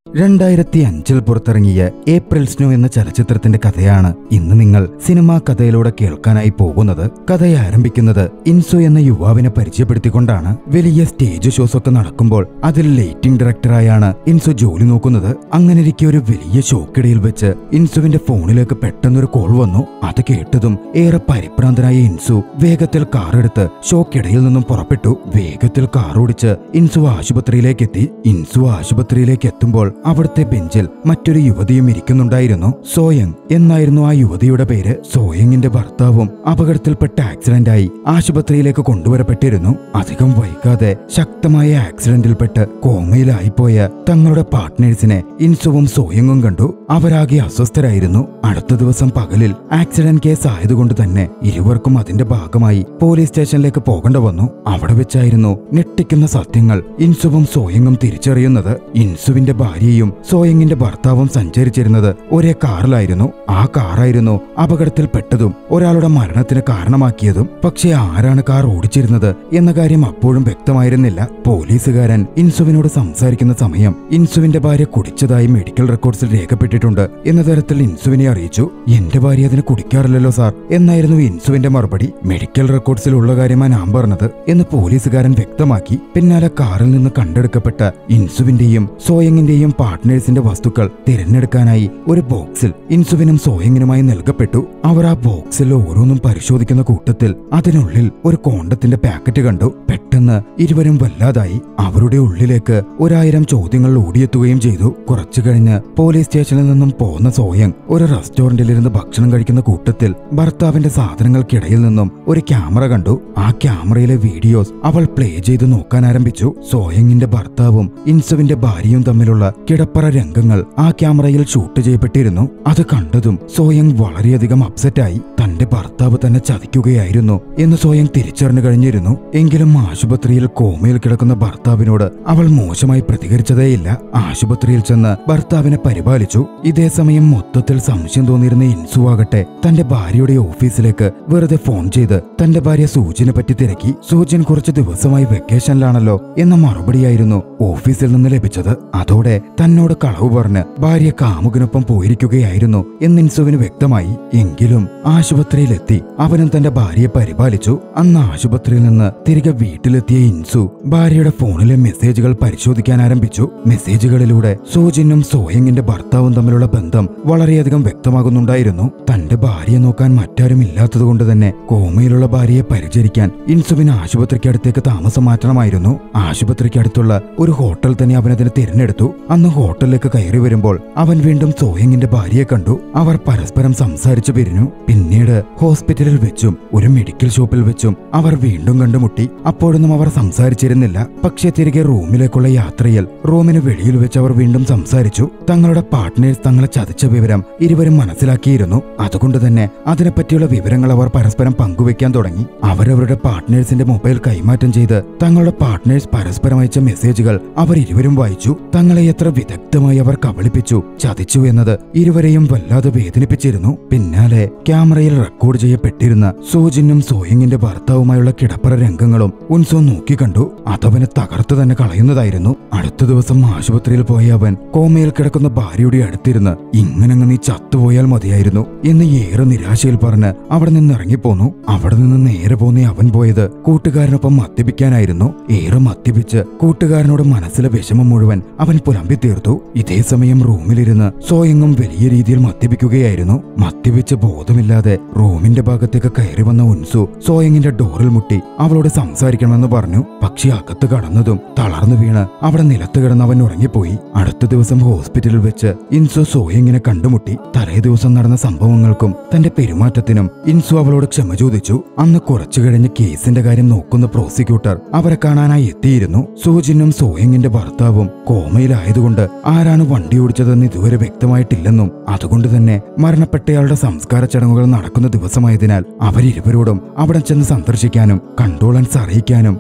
രണ്ടായിരത്തി അഞ്ചിൽ പുറത്തിറങ്ങിയ ഏപ്രിൽ സ്നോ എന്ന ചലച്ചിത്രത്തിന്റെ കഥയാണ് ഇന്ന് നിങ്ങൾ സിനിമാ കഥയിലൂടെ കേൾക്കാനായി പോകുന്നത് കഥ ആരംഭിക്കുന്നത് ഇൻസു എന്ന യുവാവിനെ പരിചയപ്പെടുത്തിക്കൊണ്ടാണ് വലിയ സ്റ്റേജ് ഷോസ് ഒക്കെ നടക്കുമ്പോൾ അതിൽ ലൈറ്റിംഗ് ഡയറക്ടറായാണ് ഇൻസു ജോലി നോക്കുന്നത് അങ്ങനെയിരിക്കെ ഒരു വലിയ ഷോക്കിടയിൽ വെച്ച് ഇൻസുവിന്റെ ഫോണിലേക്ക് പെട്ടെന്നൊരു കോൾ വന്നു അത് കേട്ടതും ഏറെ പരിഭ്രാന്തനായ ഇൻസു വേഗത്തിൽ കാറെടുത്ത് ഷോക്കിടയിൽ നിന്നും പുറപ്പെട്ടു വേഗത്തിൽ കാർ ഓടിച്ച് ഇൻസു ആശുപത്രിയിലേക്ക് എത്തി ഇൻസു ആശുപത്രിയിലേക്ക് എത്തുമ്പോൾ അവിടുത്തെ ബെഞ്ചിൽ മറ്റൊരു യുവതിയും ഇരിക്കുന്നുണ്ടായിരുന്നു സോയങ് എന്നായിരുന്നു ആ യുവതിയുടെ പേര് സോയങ്ങിന്റെ ഭർത്താവും അപകടത്തിൽപ്പെട്ട ആക്സിഡന്റായി ആശുപത്രിയിലേക്ക് കൊണ്ടുവരപ്പെട്ടിരുന്നു അധികം വൈകാതെ ശക്തമായ ആക്സിഡന്റിൽപ്പെട്ട് കോമയിലായിപ്പോയ തങ്ങളുടെ പാർട്ട്നേഴ്സിനെ ഇൻസുവും സോയങ്ങും കണ്ടു അവരാകെ അസ്വസ്ഥരായിരുന്നു അടുത്ത ദിവസം പകലിൽ ആക്സിഡന്റ് കേസ് ആയതുകൊണ്ട് തന്നെ ഇരുവർക്കും അതിന്റെ ഭാഗമായി പോലീസ് സ്റ്റേഷനിലേക്ക് പോകേണ്ട വന്നു അവിടെ വെച്ചായിരുന്നു ഞെട്ടിക്കുന്ന സത്യങ്ങൾ ഇൻസുവും സോയങ്ങും തിരിച്ചറിയുന്നത് ഇൻസുവിന്റെ ഭാര്യയും സോയങ്ങിന്റെ ഭർത്താവും സഞ്ചരിച്ചിരുന്നത് ഒരേ കാറിലായിരുന്നു ആ കാറായിരുന്നു അപകടത്തിൽപ്പെട്ടതും ഒരാളുടെ മരണത്തിന് കാരണമാക്കിയതും പക്ഷേ ആരാണ് കാർ ഓടിച്ചിരുന്നത് എന്ന കാര്യം അപ്പോഴും വ്യക്തമായിരുന്നില്ല പോലീസുകാരൻ ഇൻസുവിനോട് സംസാരിക്കുന്ന സമയം ഇൻസുവിന്റെ ഭാര്യ കുടിച്ചതായി മെഡിക്കൽ റെക്കോർഡ്സിൽ രേഖപ്പെട്ടിട്ടുണ്ട് എന്ന തരത്തിൽ ഇൻസുവിനെ അറിയിച്ചു എന്റെ ഭാര്യ അതിന് കുടിക്കാറില്ലല്ലോ സാർ എന്നായിരുന്നു ഇൻസുവിന്റെ മറുപടി മെഡിക്കൽ റെക്കോർഡ്സിൽ ഉള്ള കാര്യമാണ് ഞാൻ പറഞ്ഞത് എന്ന് പോലീസുകാരൻ വ്യക്തമാക്കി പിന്നാലെ കാറിൽ നിന്ന് കണ്ടെടുക്കപ്പെട്ട ഇൻസുവിന്റെയും സോയങ്ങിന്റെയും പാർട്ട്നേഴ്സിന്റെ വസ്തുക്കൾ തിരഞ്ഞെടുക്കാനായി ഒരു ബോക്സിൽ ഇൻസുവിനും സോയങ്ങിനുമായി നൽകപ്പെട്ടു അവർ ആ ബോക്സിൽ ഓരോന്നും പരിശോധിക്കുന്ന കൂട്ടത്തിൽ അതിനുള്ളിൽ ഒരു കോണ്ടത്തിന്റെ പാക്കറ്റ് കണ്ടു പെട്ടെന്ന് ഇരുവരും വല്ലാതായി അവരുടെ ഉള്ളിലേക്ക് ഒരായിരം ചോദ്യങ്ങൾ ഓടിയെത്തുകയും ചെയ്തു കുറച്ചു കഴിഞ്ഞ് പോലീസ് സ്റ്റേഷനിൽ നിന്നും പോന്ന സോയങ് ഒരു റെസ്റ്റോറന്റിലിരുന്ന് ഭക്ഷണം കഴിക്കുന്ന കൂട്ടത്തിൽ ഭർത്താവിന്റെ സാധനങ്ങൾക്കിടയിൽ നിന്നും ഒരു ക്യാമറ കണ്ടു ആ ക്യാമറയിലെ വീഡിയോസ് അവൾ പ്ലേ ചെയ്ത് നോക്കാൻ ആരംഭിച്ചു സോയങ്ങിന്റെ ഭർത്താവും ഇൻസുവിന്റെ ഭാര്യയും തമ്മിലുള്ള കിടപ്പറ രംഗങ്ങൾ ആ ക്യാമറയിൽ ഷൂട്ട് ചെയ്യപ്പെട്ടിരുന്നു അത് കണ്ടതും സോയങ് വളരെയധികം അപ്സെറ്റായി തന്റെ ഭർത്താവ് തന്നെ ചതിക്കുകയായിരുന്നു എന്ന് സോയങ് തിരിച്ചറിഞ്ഞു കഴിഞ്ഞിരുന്നു എങ്കിലും ആശുപത്രിയിൽ കോമയിൽ കിടക്കുന്ന ഭർത്താവിനോട് അവൾ മോശമായി പ്രതികരിച്ചതേയില്ല ആശുപത്രിയിൽ ചെന്ന് ഭർത്താവിനെ പരിപാലിച്ചു ഇതേ സമയം മൊത്തത്തിൽ സംശയം തോന്നിയിരുന്ന ഇൻസു ആകട്ടെ തന്റെ ഭാര്യയുടെ ഓഫീസിലേക്ക് വെറുതെ ഫോൺ ചെയ്ത് തന്റെ ഭാര്യ സൂചിനെ പറ്റി തിരക്കി സൂചൻ കുറച്ച് ദിവസമായി വെക്കേഷനിലാണല്ലോ എന്ന മറുപടിയായിരുന്നു ഓഫീസിൽ നിന്ന് ലഭിച്ചത് അതോടെ തന്നോട് കളവ് പറഞ്ഞ് ഭാര്യ കാമുകനൊപ്പം പോയിരിക്കുകയായിരുന്നു എന്ന് ഇൻസുവിന് വ്യക്തമായി എങ്കിലും ആശുപത്രിയിലെത്തി അവനും തന്റെ ഭാര്യയെ പരിപാലിച്ചു അന്ന് ആശുപത്രിയിൽ നിന്ന് തിരികെ വീട്ടിലെത്തിയ ഇൻസു ഭാര്യയുടെ ഫോണിലെ മെസ്സേജുകൾ പരിശോധിക്കാൻ ആരംഭിച്ചു മെസ്സേജുകളിലൂടെ സൂജിനും സോയങ്ങിന്റെ ഭർത്താവും തമ്മിലുള്ള ബന്ധം വളരെയധികം വ്യക്തമാകുന്നുണ്ടായിരുന്നു തന്റെ ഭാര്യയെ നോക്കാൻ മറ്റാരും ഇല്ലാത്തതുകൊണ്ട് തന്നെ കോമയിലുള്ള ഭാര്യയെ പരിചരിക്കാൻ ഇൻസുവിന് ആശുപത്രിക്ക് അടുത്തേക്ക് താമസം മാറ്റണമായിരുന്നു ആശുപത്രിക്ക് അടുത്തുള്ള ഒരു ഹോട്ടൽ തന്നെ അവനതിന് തിരഞ്ഞെടുത്തു അന്ന് ഹോട്ടലിലേക്ക് കയറി വരുമ്പോൾ അവൻ വീണ്ടും സോയങ്ങിന്റെ ഭാര്യയെ കണ്ടു അവർ പരസ്പരം സംസാരിച്ചു പിരിഞ്ഞു പിന്നീട് ഹോസ്പിറ്റലിൽ വെച്ചും ഒരു മെഡിക്കൽ ഷോപ്പിൽ വെച്ചും അവർ വീണ്ടും കണ്ടുമുട്ടി അപ്പോഴൊന്നും അവർ സംസാരിച്ചിരുന്നില്ല പക്ഷേ തിരികെ റൂമിലേക്കുള്ള യാത്രയിൽ റൂമിന് വെളിയിൽ വെച്ച് അവർ വീണ്ടും സംസാരിച്ചു തങ്ങളുടെ പാർട്ട്നേഴ്സ് തങ്ങളെ ചതിച്ച വിവരം ഇരുവരും മനസ്സിലാക്കിയിരുന്നു അതുകൊണ്ട് തന്നെ അതിനെപ്പറ്റിയുള്ള വിവരങ്ങൾ അവർ പരസ്പരം പങ്കുവെക്കാൻ തുടങ്ങി അവരവരുടെ പാർട്ട്നേഴ്സിന്റെ മൊബൈൽ കൈമാറ്റം ചെയ്ത് തങ്ങളുടെ പാർട്ട്നേഴ്സ് പരസ്പരം അയച്ച മെസ്സേജുകൾ അവർ ഇരുവരും വായിച്ചു തങ്ങളെ എത്ര വിദഗ്ധമായി അവർ കബളിപ്പിച്ചു ചതിച്ചു എന്നത് ഇരുവരെയും വല്ലാതെ വേദനിപ്പിച്ചിരുന്നു പിന്നാലെ ക്യാമറയിൽ റെക്കോർഡ് ചെയ്യപ്പെട്ടിരുന്ന സൂജിനും സോയിങ്ങിന്റെ ഭർത്താവുമായുള്ള കിടപ്പറ രംഗങ്ങളും ഉൻസോ നോക്കിക്കണ്ടു അതവനെ തകർത്തു തന്നെ കളയുന്നതായിരുന്നു അടുത്ത ദിവസം ആശുപത്രിയിൽ പോയ അവൻ കോമയിൽ കിടക്കുന്ന ഭാര്യയുടെ അടുത്തിരുന്ന് ഇങ്ങനങ്ങ് നീ ചത്തുപോയാൽ മതിയായിരുന്നു എന്ന് ഏറെ നിരാശയിൽ പറഞ്ഞ് അവിടെ നിന്ന് ഇറങ്ങിപ്പോന്നു അവിടെ നിന്ന് നേരെ പോന്നി അവൻ പോയത് കൂട്ടുകാരനൊപ്പം മദ്യപിക്കാനായിരുന്നു ഏറെ മദ്യപിച്ച് കൂട്ടുകാരനോട് മനസ്സിലെ വിഷമം മുഴുവൻ അവൻ പുലമ്പി തീർത്തു ഇതേ സമയം റൂമിലിരുന്ന് സോയങ്ങും വലിയ രീതിയിൽ മദ്യപിക്കുകയായിരുന്നു മദ്യപിച്ച് ബോധമില്ലാതെ റൂമിന്റെ ഭാഗത്തേക്ക് കയറി വന്ന ഉൻസു സോയങ്ങിന്റെ ഡോറിൽ മുട്ടി അവളോട് സംസാരിക്കണമെന്ന് പറഞ്ഞു പക്ഷെ അകത്ത് കടന്നതും തളർന്നു വീണ് അവിടെ നിലത്ത് കിടന്ന് അവൻ ഉറങ്ങിപ്പോയി അടുത്ത ദിവസം ഹോസ്പിറ്റലിൽ വെച്ച് ഇൻസു സോയങ്ങിനെ കണ്ടുമുട്ടി തലേ ദിവസം നടന്ന സംഭവങ്ങൾക്കും തന്റെ പെരുമാറ്റത്തിനും ഇൻസു അവളോട് ക്ഷമ ചോദിച്ചു അന്ന് കുറച്ചു കഴിഞ്ഞ് കേസിന്റെ കാര്യം നോക്കുന്ന പ്രോസിക്യൂട്ടർ അവരെ കാണാനായി എത്തിയിരുന്നു സൂജിനും സോയങ്ങിന്റെ ഭർത്താവും കോമയിലായതുകൊണ്ട് ആരാണ് വണ്ടി ഓടിച്ചതെന്ന് ഇതുവരെ വ്യക്തമായിട്ടില്ലെന്നും അതുകൊണ്ട് തന്നെ മരണപ്പെട്ടയാളുടെ സംസ്കാര ചടങ്ങുകൾ നടക്കുന്ന ദിവസമായതിനാൽ അവരിരുവരോടും അവിടെ ചെന്ന് സന്ദർശിക്കാനും കണ്ടോളൻസ് അറിയിക്കാനും പബ്ലിക്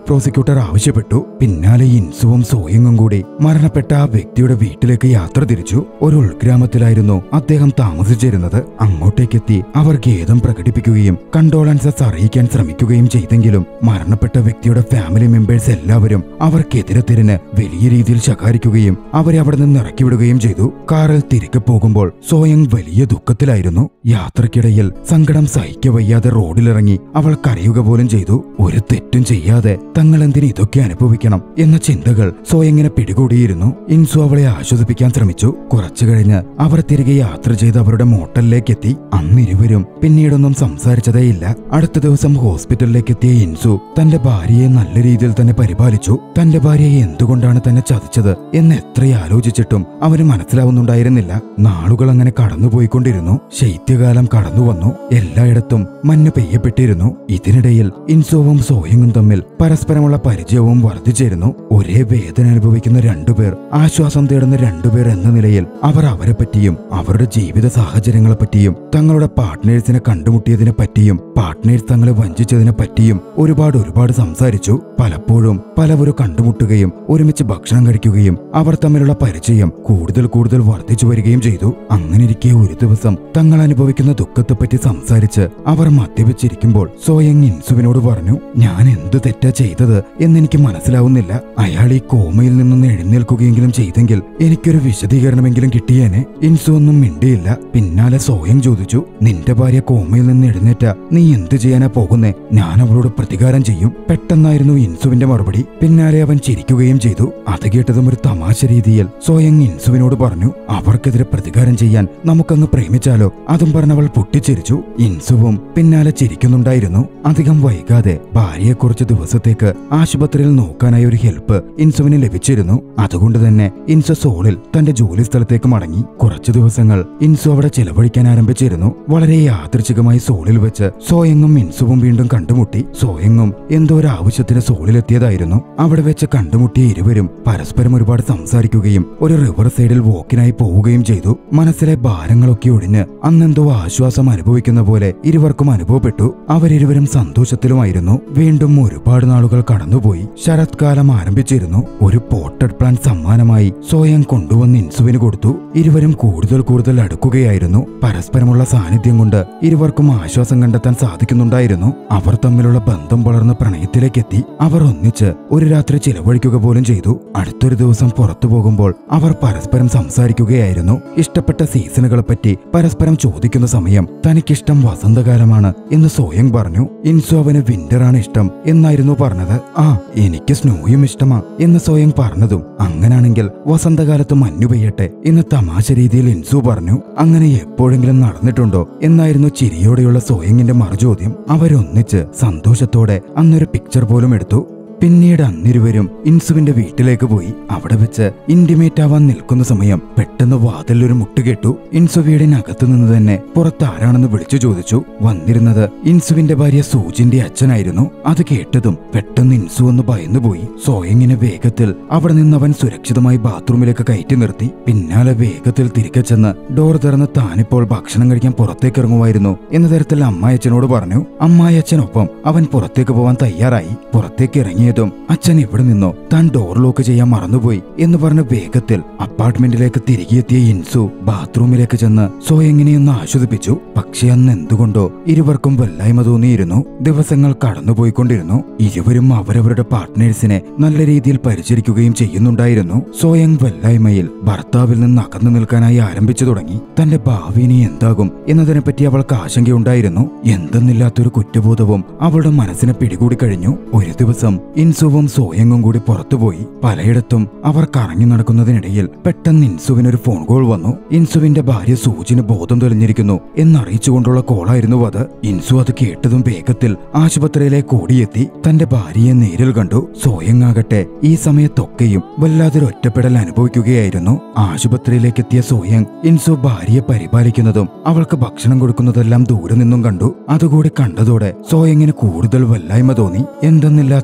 പ്രോസിക്യൂട്ടർ ആവശ്യപ്പെട്ടു പിന്നാലെ ഇൻസുവും സോയങ്ങും കൂടി മരണപ്പെട്ട ആ വ്യക്തിയുടെ വീട്ടിലേക്ക് യാത്ര തിരിച്ചു ഒരു ഉൾഗ്രാമത്തിലായിരുന്നു അദ്ദേഹം താമസിച്ചിരുന്നത് അങ്ങോട്ടേക്കെത്തി അവർ ഖേദം പ്രകടിപ്പിക്കുകയും കണ്ടോളൻസസ് അറിയിക്കാൻ ശ്രമിക്കുകയും ചെയ്തെങ്കിലും മരണപ്പെട്ട വ്യക്തിയുടെ ഫാമിലി മെമ്പേഴ്സ് എല്ലാവരും അവർക്കെതിരെ തിരിഞ്ഞ് വലിയ രീതിയിൽ ശകാരിക്കുകയും അവരെ അവിടെ നിന്ന് ഇറക്കിവിടുകയും ചെയ്തു കാറിൽ തിരികെ പോകുമ്പോൾ സോയങ് വലിയ ദുഃഖത്തിലായിരുന്നു യാത്രക്കിടയിൽ സങ്കടം സഹിക്കവയ്യാതെ റോഡിലിറങ്ങി അവൾ കരയുക പോലും ചെയ്തു ഒരു തെറ്റും ചെയ്യാതെ തങ്ങൾ എന്തിന് ഇതൊക്കെ അനുഭവിക്കണം എന്ന ചിന്തകൾ സോയങ്ങിനെ പിടികൂടിയിരുന്നു ഇൻസു അവളെ ആശ്വസിപ്പിക്കാൻ ശ്രമിച്ചു കുറച്ചു കഴിഞ്ഞ് അവർ തിരികെ യാത്ര ചെയ്ത് അവരുടെ മോട്ടലിലേക്ക് എത്തി അന്നിരുവരും പിന്നീടൊന്നും സംസാരിച്ചതേയില്ല അടുത്ത ദിവസം ഹോസ്പിറ്റലിലേക്ക് എത്തിയ ഇൻസു തന്റെ ഭാര്യയെ നല്ല രീതിയിൽ തന്നെ പരിപാലിച്ചു തന്റെ ഭാര്യയെ എന്തുകൊണ്ടാണ് തന്നെ ചതിച്ചത് എന്ന് എത്ര ആലോചിച്ചിട്ടും അവന് മനസ്സിലാവുന്നുണ്ടായിരുന്നില്ല നാളുകൾ അങ്ങനെ കടന്നുപോയിക്കൊണ്ടിരുന്നു ശൈത്യകാലം കടന്നു വന്നു എല്ലായിടത്തും മഞ്ഞ് പെയ്യപ്പെട്ടിരുന്നു ഇതിനിടയിൽ ഇൻസുവും സോയങ്ങും തമ്മിൽ പരസ്പരമുള്ള പരിചയവും വർദ്ധിച്ചിരുന്നു ഒരേ വേദന അനുഭവിക്കുന്ന രണ്ടുപേർ ആശ്വാസം തേടുന്ന രണ്ടുപേർ എന്ന നിലയിൽ അവർ അവരെ പറ്റിയും അവരുടെ ജീവിത സാഹചര്യങ്ങളെ പറ്റിയും തങ്ങളുടെ പാർട്ട്നേഴ്സിനെ കണ്ടുമുട്ടിയതിനെ പറ്റിയും പാർട്ട്നേഴ്സ് തങ്ങളെ വഞ്ചിച്ചതിനെ പറ്റിയും ഒരുപാട് ഒരുപാട് സംസാരിച്ചു പലപ്പോഴും പലവരും കണ്ടുമുട്ടുകയും ഒരുമിച്ച് ഭക്ഷണം കഴിക്കുകയും അവർ തമ്മിലുള്ള പരിചയം കൂടുതൽ കൂടുതൽ വർദ്ധിച്ചു വരികയും ചെയ്തു അങ്ങനെയിരിക്കെ ഒരു ദിവസം തങ്ങൾ അനുഭവിക്കുന്ന ദുഃഖത്തെപ്പറ്റി സംസാരിച്ച് അവർ മദ്യപിച്ചിരിക്കുമ്പോൾ സോയങ് ഇൻസുവിനോട് പറഞ്ഞു ഞാൻ എന്ത് തെറ്റാ ചെയ്തത് എന്നെനിക്ക് മനസ്സിലാവുന്നില്ല അയാൾ ഈ കോമയിൽ നിന്നൊന്ന് എഴുന്നേൽക്കുകയെങ്കിലും ചെയ്തെങ്കിൽ എനിക്കൊരു വിശദീകരണമെങ്കിലും കിട്ടിയേനെ ഇൻസു ഒന്നും മിണ്ടിയില്ല പിന്നാലെ സോയം ചോദിച്ചു നിന്റെ ഭാര്യ കോമയിൽ നിന്ന് എഴുന്നേറ്റ നീ എന്ത് ചെയ്യാനാ പോകുന്നേ ഞാൻ അവളോട് പ്രതികാരം ചെയ്യും പെട്ടെന്നായിരുന്നു ഇൻസുവിന്റെ മറുപടി പിന്നാലെ അവൻ ചിരിക്കുകയും ചെയ്തു അത് കേട്ടതും ഒരു തമാശ രീതിയിൽ സോയങ് ഇൻസുവിനോട് പറഞ്ഞു അവർക്കെതിരെ പ്രതികാരം ചെയ്യാൻ നമുക്കങ്ങ് പ്രേമിച്ചാലോ അതും പറഞ്ഞവൾ പൊട്ടിച്ചിരിച്ചു ഇൻസുവും പിന്നാലെ ചിരിക്കുന്നുണ്ടായിരുന്നു അധികം വൈകാതെ ഭാര്യയെ കുറച്ച് ദിവസത്തേക്ക് ആശുപത്രിയിൽ നോക്കാനായി ഒരു ഹെൽപ്പ് ഇൻസുവിന് ലഭിച്ചിരുന്നു അതുകൊണ്ട് തന്നെ ഇൻസു സോളിൽ തന്റെ ജോലി സ്ഥലത്തേക്ക് മടങ്ങി കുറച്ചു ദിവസങ്ങൾ ഇൻസു അവിടെ ചെലവഴിക്കാൻ ആരംഭിച്ചിരുന്നു വളരെ യാദൃച്ഛികമായി സോളിൽ വെച്ച് സോയങ്ങും ഇൻസുവും വീണ്ടും കണ്ടുമുട്ടി സോയങ്ങും എന്തോ ഒരു ആവശ്യത്തിന് സോളിലെത്തിയതായിരുന്നു അവിടെ വെച്ച് കണ്ടുമുട്ടിയ ഇരുവരും പരസ്പരം ഒരുപാട് സംസാരിക്കുകയും ഒരു റിവർ സൈഡിൽ വോക്കിനായി പോവുകയും ചെയ്തു മനസ്സിലെ ഭാരങ്ങളൊക്കെ ഒഴിഞ്ഞ് അന്നെന്തോ ആശ്വാസം അനുഭവിക്കുന്ന പോലെ ഇരുവർക്കും അനുഭവപ്പെട്ടു അവരിരുവരും സന്തോഷത്തിലുമായിരുന്നു വീണ്ടും ഒരുപാട് നാളുകൾ കടന്നുപോയി ശരത്കാലം ആരംഭിച്ചിരുന്നു ഒരു പോട്ടഡ് പ്ലാന്റ് സമ്മാനമായി സോയം കൊണ്ടുവന്ന് ഇൻസുവിന് കൊടുത്തു ഇരുവരും കൂടുതൽ കൂടുതൽ അടുക്കുകയായിരുന്നു പരസ്പരമുള്ള സാന്നിധ്യം കൊണ്ട് ഇരുവർക്കും ആശ്വാസം കണ്ടെത്താൻ സാധിക്കുന്നുണ്ടായിരുന്നു അവർ തമ്മിലുള്ള ബന്ധം വളർന്ന പ്രണയത്തിലേക്കെത്തി അവർ ഒന്നിച്ച് ഒരു രാത്രി ചിലവഴിക്കുക പോലും ചെയ്തു അടുത്തൊരു ദിവസം പുറത്തു പോകുമ്പോൾ അവർ പരസ്പരം സംസാരിക്കുകയായിരുന്നു ഇഷ്ടപ്പെട്ട സീസണുകളെ പറ്റി പരസ്പരം ചോദിക്കുന്ന സമയം തനിക്കിഷ്ടം വസന്തകാലമാണ് എന്ന് സോയം പറഞ്ഞു ഇൻസു അവന് വിന്ററാണ് ഇഷ്ടം എന്നായിരുന്നു പറഞ്ഞത് ആ എനിക്ക് സ്നോയും ഇഷ്ടമാ എന്ന് സോയം പറഞ്ഞതും അങ്ങനാണെങ്കിൽ വസന്തകാലത്ത് മഞ്ഞു പെയ്യട്ടെ എന്ന് തമാശ രീതിയിൽ ഇൻസു പറഞ്ഞു അങ്ങനെ എപ്പോഴെങ്കിലും നടന്നിട്ടുണ്ടോ എന്നായിരുന്നു ചിരിയോടെയുള്ള സോയങ്ങിന്റെ മറുചോദ്യം അവരൊന്നിച്ച് സന്തോഷത്തോടെ അന്നൊരു പിക്ചർ പോലും എടുത്തു പിന്നീട് അന്നിരുവരും ഇൻസുവിന്റെ വീട്ടിലേക്ക് പോയി അവിടെ വെച്ച് ഇന്റിമേറ്റ് ആവാൻ നിൽക്കുന്ന സമയം പെട്ടെന്ന് വാതിൽ ഒരു മുട്ട് കേട്ടു ഇൻസു വീടിനകത്തു നിന്ന് തന്നെ പുറത്ത് ആരാണെന്ന് വിളിച്ചു ചോദിച്ചു വന്നിരുന്നത് ഇൻസുവിന്റെ ഭാര്യ സൂജിന്റെ അച്ഛനായിരുന്നു അത് കേട്ടതും പെട്ടെന്ന് ഇൻസു ഒന്ന് ഭയന്നുപോയി സോയങ്ങിനെ വേഗത്തിൽ അവിടെ നിന്ന് അവൻ സുരക്ഷിതമായി ബാത്റൂമിലേക്ക് കയറ്റി നിർത്തി പിന്നാലെ വേഗത്തിൽ തിരികെ ചെന്ന് ഡോർ തുറന്ന് താനിപ്പോൾ ഭക്ഷണം കഴിക്കാൻ പുറത്തേക്ക് ഇറങ്ങുമായിരുന്നു എന്ന തരത്തിൽ അമ്മായച്ചനോട് പറഞ്ഞു അമ്മായച്ചനൊപ്പം അവൻ പുറത്തേക്ക് പോവാൻ തയ്യാറായി പുറത്തേക്ക് ഇറങ്ങിയതും അച്ഛൻ എവിടെ നിന്നോ താൻ ഡോർ ലോക്ക് ചെയ്യാൻ മറന്നുപോയി എന്ന് പറഞ്ഞ് വേഗത്തിൽ അപ്പാർട്ട്മെന്റിലേക്ക് തിരികെ എത്തിയ ഇൻസു ബാത്റൂമിലേക്ക് ചെന്ന് സോയെങ്ങനെയൊന്ന് ആശ്വസിപ്പിച്ചു പക്ഷെ അന്ന് എന്തുകൊണ്ടോ ഇരുവർക്കും വല്ലായ്മ തോന്നിയിരുന്നു ദിവസങ്ങൾ കടന്നുപോയിക്കൊണ്ടിരുന്നു ഇരുവരും അവരവരുടെ പാർട്ട്നേഴ്സിനെ നല്ല രീതിയിൽ പരിചരിക്കുകയും ചെയ്യുന്നുണ്ടായിരുന്നു സോയങ് വല്ലായ്മയിൽ ഭർത്താവിൽ നിന്ന് അകന്നു നിൽക്കാനായി ആരംഭിച്ചു തുടങ്ങി തന്റെ ഭാവി ഇനി എന്താകും എന്നതിനെപ്പറ്റി അവൾക്ക് ആശങ്കയുണ്ടായിരുന്നു എന്തെന്നില്ലാത്തൊരു കുറ്റബോധവും അവളുടെ മനസ്സിനെ പിടികൂടി കഴിഞ്ഞു ഒരു ദിവസം ഇൻസുവും സോയങ്ങും കൂടി പുറത്തുപോയി പലയിടത്തും അവർ കറങ്ങി നടക്കുന്നതിനിടയിൽ പെട്ടെന്ന് ഇൻസുവിനൊരു ഫോൺ കോൾ വന്നു ഇൻസുവിന്റെ ഭാര്യ സൂചിന് ബോധം തെളിഞ്ഞിരിക്കുന്നു എന്നറിയിച്ചുകൊണ്ടുള്ള കോളായിരുന്നു അത് ഇൻസു അത് കേട്ടതും വേഗത്തിൽ ആശുപത്രിയിലേക്ക് ഓടിയെത്തി തന്റെ ഭാര്യയെ നേരിൽ കണ്ടു സോയങ്ങാകട്ടെ ഈ സമയത്തൊക്കെയും വല്ലാതൊരു ഒറ്റപ്പെടൽ അനുഭവിക്കുകയായിരുന്നു ആശുപത്രിയിലേക്ക് എത്തിയ സോയങ് ഇൻസു ഭാര്യയെ പരിപാലിക്കുന്നതും അവൾക്ക് ഭക്ഷണം കൊടുക്കുന്നതെല്ലാം ദൂരെ നിന്നും കണ്ടു അതുകൂടി കണ്ടതോടെ സോയങ്ങിന് കൂടുതൽ വല്ലായ്മ തോന്നി എന്തെന്നില്ലാത്തൊരു കുറ്റ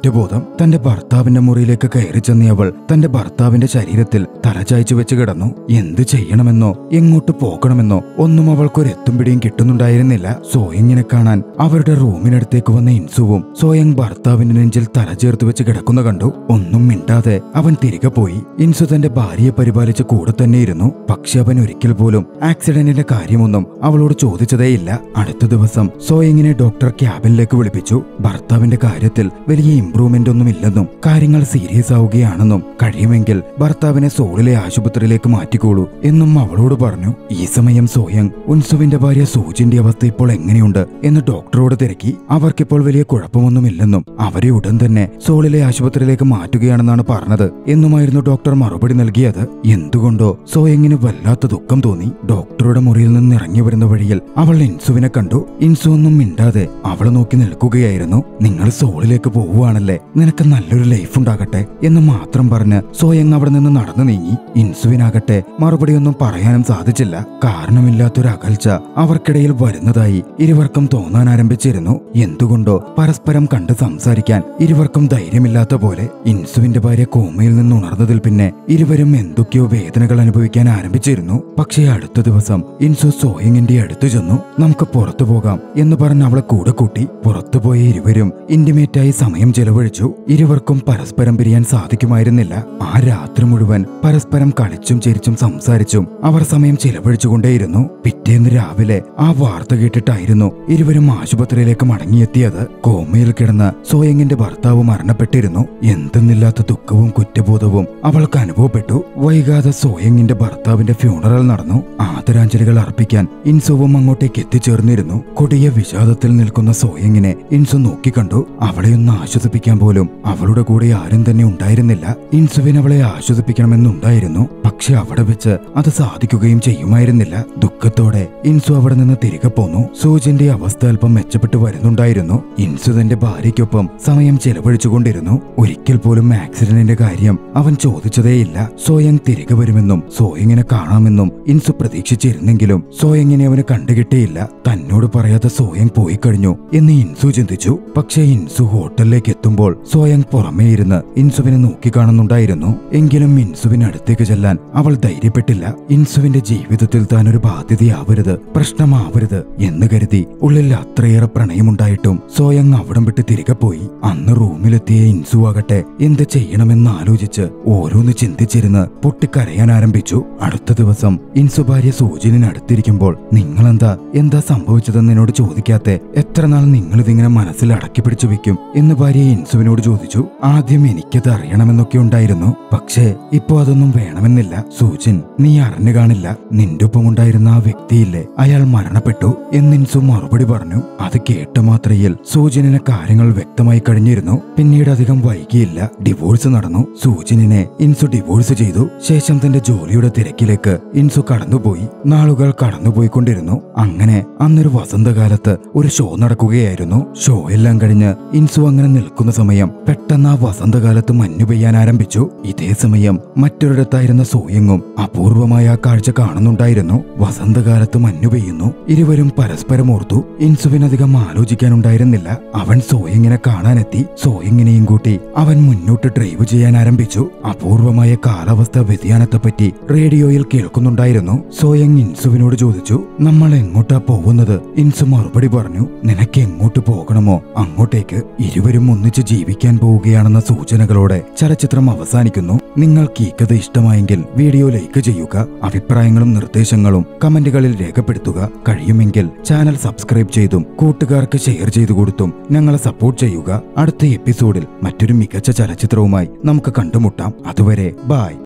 കുറ്റബോധം തന്റെ ഭർത്താവിന്റെ മുറിയിലേക്ക് കയറി ചെന്ന അവൾ തന്റെ ഭർത്താവിന്റെ ശരീരത്തിൽ തലചായ്ച്ചു വെച്ച് കിടന്നു എന്ത് ചെയ്യണമെന്നോ എങ്ങോട്ട് പോകണമെന്നോ ഒന്നും അവൾക്കൊരു എത്തും പിടിയും കിട്ടുന്നുണ്ടായിരുന്നില്ല സോയങ്ങിനെ കാണാൻ അവരുടെ റൂമിനടുത്തേക്ക് വന്ന ഇൻസുവും സോയങ് ഭർത്താവിന്റെ നെഞ്ചിൽ തല ചേർത്ത് വെച്ച് കിടക്കുന്ന കണ്ടു ഒന്നും മിണ്ടാതെ അവൻ തിരികെ പോയി ഇൻസു തന്റെ ഭാര്യയെ പരിപാലിച്ച് കൂടെ തന്നെയിരുന്നു പക്ഷെ അവൻ ഒരിക്കൽ പോലും ആക്സിഡന്റിന്റെ കാര്യമൊന്നും അവളോട് ചോദിച്ചതേയില്ല അടുത്ത ദിവസം സോയങ്ങിനെ ഡോക്ടർ ക്യാബിനിലേക്ക് വിളിപ്പിച്ചു ഭർത്താവിന്റെ കാര്യത്തിൽ വലിയ ഇംപ്രൂവ്മെന്റ് ഒന്നും ഇല്ലെന്നും കാര്യങ്ങൾ സീരിയസ് ആവുകയാണെന്നും കഴിയുമെങ്കിൽ ഭർത്താവിനെ സോളിലെ ആശുപത്രിയിലേക്ക് മാറ്റിക്കോളൂ എന്നും അവളോട് പറഞ്ഞു ഈ സമയം സോയങ് ഉൻസുവിന്റെ ഭാര്യ സൂജിന്റെ അവസ്ഥ ഇപ്പോൾ എങ്ങനെയുണ്ട് എന്ന് ഡോക്ടറോട് തിരക്കി അവർക്കിപ്പോൾ വലിയ കുഴപ്പമൊന്നുമില്ലെന്നും അവരെ ഉടൻ തന്നെ സോളിലെ ആശുപത്രിയിലേക്ക് മാറ്റുകയാണെന്നാണ് പറഞ്ഞത് എന്നുമായിരുന്നു ഡോക്ടർ മറുപടി നൽകിയത് എന്തുകൊണ്ടോ സോയങ്ങിന് വല്ലാത്ത ദുഃഖം തോന്നി ഡോക്ടറുടെ മുറിയിൽ നിന്ന് ഇറങ്ങി വരുന്ന വഴിയിൽ അവൾ ഇൻസുവിനെ കണ്ടു ഇൻസു ഒന്നും മിണ്ടാതെ അവളെ നോക്കി നിൽക്കുകയായിരുന്നു നിങ്ങൾ സോളിലേക്ക് പോവുകയാണല്ലേ നിനക്ക് നല്ലൊരു ലൈഫ് ഉണ്ടാകട്ടെ എന്ന് മാത്രം പറഞ്ഞ് സോയങ് അവിടെ നിന്ന് നടന്നു നീങ്ങി ഇൻസുവിനാകട്ടെ മറുപടിയൊന്നും പറയാനും സാധിച്ചില്ല കാരണമില്ലാത്തൊരു അകൽച്ച അവർക്കിടയിൽ വരുന്നതായി ഇരുവർക്കും തോന്നാൻ ആരംഭിച്ചിരുന്നു എന്തുകൊണ്ടോ പരസ്പരം കണ്ട് സംസാരിക്കാൻ ഇരുവർക്കും ധൈര്യമില്ലാത്ത പോലെ ഇൻസുവിന്റെ ഭാര്യ കോമയിൽ നിന്ന് ഉണർന്നതിൽ പിന്നെ ഇരുവരും എന്തൊക്കെയോ വേദനകൾ അനുഭവിക്കാൻ ആരംഭിച്ചിരുന്നു പക്ഷേ അടുത്ത ദിവസം ഇൻസു സോയങ്ങിന്റെ അടുത്തു ചെന്നു നമുക്ക് പുറത്തു പോകാം എന്ന് പറഞ്ഞ് അവളെ കൂടെ കൂട്ടി പുറത്തുപോയ ഇരുവരും ഇന്റിമേറ്റായി സമയം ചെലവഴിച്ചു ഇരുവർക്കും പരസ്പരം പിരിയാൻ സാധിക്കുമായിരുന്നില്ല ആ രാത്രി മുഴുവൻ പരസ്പരം കളിച്ചും ചിരിച്ചും സംസാരിച്ചും അവർ സമയം ചെലവഴിച്ചുകൊണ്ടേയിരുന്നു പിറ്റേന്ന് രാവിലെ ആ വാർത്ത കേട്ടിട്ടായിരുന്നു ഇരുവരും ആശുപത്രിയിലേക്ക് മടങ്ങിയെത്തിയത് കോമയിൽ കിടന്ന സോയങ്ങിന്റെ ഭർത്താവ് മരണപ്പെട്ടിരുന്നു എന്തെന്നില്ലാത്ത ദുഃഖവും കുറ്റബോധവും അവൾക്ക് അനുഭവപ്പെട്ടു വൈകാതെ സോയങ്ങിന്റെ ഭർത്താവിന്റെ ഫ്യൂണറൽ നടന്നു ആദരാഞ്ജലികൾ അർപ്പിക്കാൻ ഇൻസുവും അങ്ങോട്ടേക്ക് എത്തിച്ചേർന്നിരുന്നു കൊടിയ വിഷാദത്തിൽ നിൽക്കുന്ന സോയങ്ങിനെ ഇൻസു നോക്കിക്കണ്ടു അവളെയൊന്ന് ആശ്വസിപ്പിക്കാൻ പോലും അവളുടെ കൂടെ ആരും തന്നെ ഉണ്ടായിരുന്നില്ല ഇൻസുവിന് അവളെ ആശ്വസിപ്പിക്കണമെന്നുണ്ടായിരുന്നു പക്ഷെ അവിടെ വെച്ച് അത് സാധിക്കുകയും ചെയ്യുമായിരുന്നില്ല ദുഃഖത്തോടെ ഇൻസു അവിടെ നിന്ന് തിരികെ പോന്നു സൂജിന്റെ അവസ്ഥ അല്പം മെച്ചപ്പെട്ടു വരുന്നുണ്ടായിരുന്നു ഇൻസു തന്റെ ഭാര്യയ്ക്കൊപ്പം സമയം ചെലവഴിച്ചുകൊണ്ടിരുന്നു ഒരിക്കൽ പോലും ആക്സിഡന്റിന്റെ കാര്യം അവൻ ചോദിച്ചതേയില്ല സോയങ് തിരികെ വരുമെന്നും സോയങ്ങിനെ കാണാമെന്നും ഇൻസു പ്രതീക്ഷിച്ചിരുന്നെങ്കിലും സോയങ്ങിനെ അവന് കണ്ടുകിട്ടിയില്ല തന്നോട് പറയാതെ സോയങ് പോയി കഴിഞ്ഞു എന്ന് ഇൻസു ചിന്തിച്ചു പക്ഷേ ഇൻസു ഹോട്ടലിലേക്ക് എത്തുമ്പോൾ സോയങ് പുറമേ ഇരുന്ന് ഇൻസുവിനെ നോക്കിക്കാണുന്നുണ്ടായിരുന്നു എങ്കിലും ഇൻസുവിനടുത്തേക്ക് ചെല്ലാൻ അവൾ ധൈര്യപ്പെട്ടില്ല ഇൻസുവിന്റെ ജീവിതത്തിൽ താൻ ഒരു ബാധ്യതയാവരുത് പ്രശ്നമാവരുത് എന്ന് കരുതി ഉള്ളിൽ അത്രയേറെ പ്രണയമുണ്ടായിട്ടും സോയങ് അവിടം വിട്ട് തിരികെ പോയി അന്ന് റൂമിലെത്തിയ ഇൻസു ആകട്ടെ എന്ത് ചെയ്യണമെന്ന് ആലോചിച്ച് ഓരോന്ന് ചിന്തിച്ചിരുന്ന് പൊട്ടിക്കരയാൻ ആരംഭിച്ചു അടുത്ത ദിവസം ഇൻസു ഭാര്യ സൂചിനടുത്തിരിക്കുമ്പോൾ നിങ്ങളെന്താ എന്താ സംഭവിച്ചതെന്ന് എന്നോട് ചോദിക്കാത്തെ എത്ര നാൾ നിങ്ങൾ ഇതിങ്ങനെ മനസ്സിൽ അടക്കി പിടിച്ചു വെക്കും എന്ന് ഭാര്യ ഇൻസുവിനോട് ചോദിച്ചു ആദ്യം എനിക്കത് അറിയണമെന്നൊക്കെ ഉണ്ടായിരുന്നു പക്ഷേ ഇപ്പോ അതൊന്നും വേണമെന്നില്ല സൂചിൻ നീ അറിഞ്ഞു കാണില്ല നിന്റെ ഒപ്പമുണ്ടായിരുന്ന ആ വ്യക്തിയില്ലേ അയാൾ മരണപ്പെട്ടു എന്ന് ഇൻസു മറുപടി പറഞ്ഞു അത് കേട്ട മാത്രയിൽ സൂചിനെ കാര്യങ്ങൾ വ്യക്തമായി കഴിഞ്ഞിരുന്നു പിന്നീട് അധികം വൈകിയില്ല ഡിവോഴ്സ് നടന്നു സൂചിനെ ഇൻസു ഡിവോഴ്സ് ചെയ്തു ശേഷം തന്റെ ജോലിയുടെ തിരക്കിലേക്ക് ഇൻസു കടന്നുപോയി നാളുകൾ കടന്നുപോയിക്കൊണ്ടിരുന്നു അങ്ങനെ അന്നൊരു വസന്തകാലത്ത് ഒരു ഷോ നടക്കുകയായിരുന്നു ഷോ എല്ലാം കഴിഞ്ഞ് ഇൻസു അങ്ങനെ നിൽക്കുന്ന സമയം പെട്ടെന്ന് ആ വസന്തകാലത്ത് മഞ്ഞു പെയ്യാൻ ആരംഭിച്ചു ഇതേ സമയം മറ്റൊരിടത്തായിരുന്ന സോയങ്ങും അപൂർവമായ ആ കാഴ്ച കാണുന്നുണ്ടായിരുന്നു വസന്തകാലത്ത് മഞ്ഞു പെയ്യുന്നു ഇരുവരും പരസ്പരം ഓർത്തു ഇൻസുവിനധികം ആലോചിക്കാനുണ്ടായിരുന്നില്ല അവൻ സോയങ്ങിനെ കാണാനെത്തി സോയങ്ങിനെയും കൂട്ടി അവൻ മുന്നോട്ട് ഡ്രൈവ് ചെയ്യാൻ ആരംഭിച്ചു അപൂർവമായ കാലാവസ്ഥാ വ്യതിയാനത്തെപ്പറ്റി റേഡിയോയിൽ കേൾക്കുന്നുണ്ടായിരുന്നു സോയങ് ഇൻസുവിനോട് ചോദിച്ചു നമ്മൾ എങ്ങോട്ടാ പോകുന്നത് ഇൻസു മറുപടി പറഞ്ഞു നിനക്ക് എങ്ങോട്ട് പോകണമോ അങ്ങോട്ടേക്ക് ഇരുവരും ഒന്നിച്ച് ജീവിക്കാൻ പോവുകയാണെന്ന സൂചനകളോടെ ചലച്ചിത്രം അവസാനിക്കുന്നു നിങ്ങൾക്ക് ഈ കഥ ഇഷ്ടമായെങ്കിൽ വീഡിയോ ലൈക്ക് ചെയ്യുക അഭിപ്രായങ്ങളും നിർദ്ദേശങ്ങളും കമന്റുകളിൽ രേഖപ്പെടുത്തുക കഴിയുമെങ്കിൽ ചാനൽ സബ്സ്ക്രൈബ് ചെയ്തും കൂട്ടുകാർക്ക് ഷെയർ ചെയ്തു കൊടുത്തും ഞങ്ങളെ സപ്പോർട്ട് ചെയ്യുക അടുത്ത എപ്പിസോഡിൽ മറ്റൊരു മികച്ച ചലച്ചിത്രവുമായി നമുക്ക് കണ്ടുമുട്ടാം അതുവരെ ബായ്